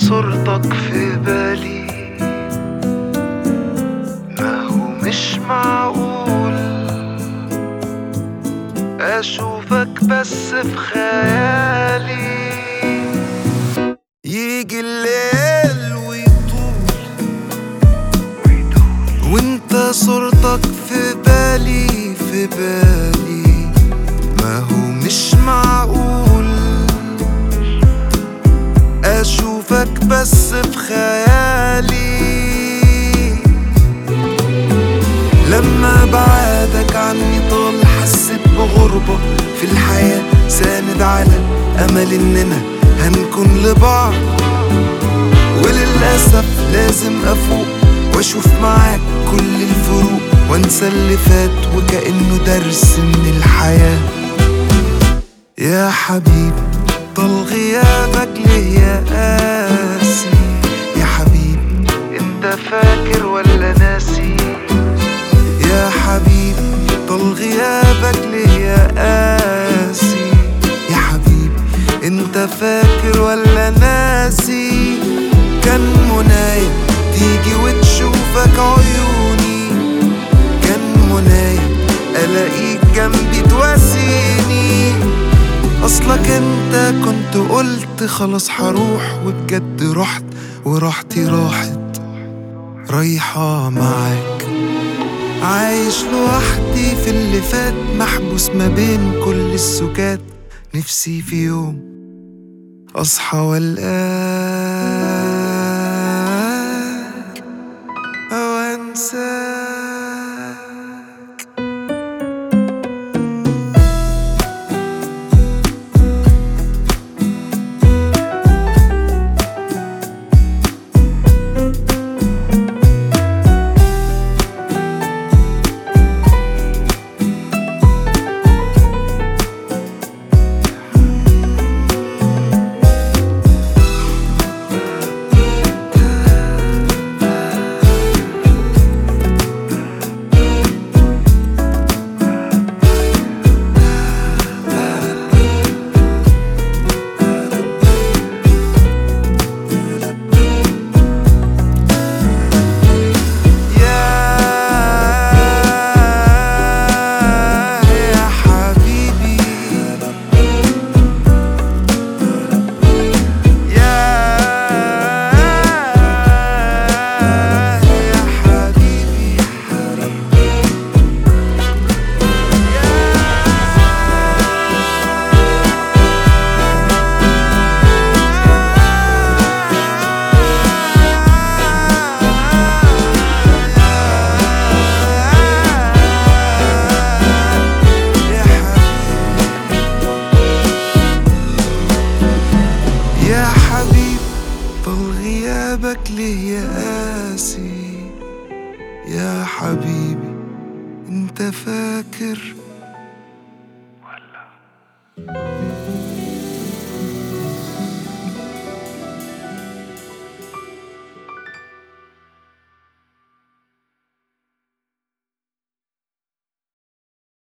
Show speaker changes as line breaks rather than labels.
صورتك في بالي ما هو مش معقول أشوفك بس في خيالي يجي الليل ويطول وانت صورتك في بالي في بالي ما هو مش معقول أشوفك بس في خيالي لما بعدك عني طال حسيت بغربة في الحياة ساند على أمل إننا هنكون لبعض وللأسف لازم أفوق وأشوف معاك كل الفروق وأنسى اللي فات وكأنه درس من الحياة يا حبيبي طال غيابك ليه يا قاسي يا حبيبي انت فاكر ولا ناسي يا حبيبي طال غيابك ليه يا قاسي يا حبيبي انت فاكر ولا ناسي كان منايا تيجي وتشوفك عيوني كان منايا الاقيك جنبي تواسيني اصلك انت كنت قلت خلاص هروح وبجد رحت وراحتي راحت رايحة معاك عايش لوحدي في اللي فات محبوس ما بين كل السكات نفسي في يوم اصحى والقاك او انساك يا يا حبيبي يا يا حبيبي يا حبيبي يا حبيب طال غيابك ليه يا قاسي يا حبيبي انت فاكر ولا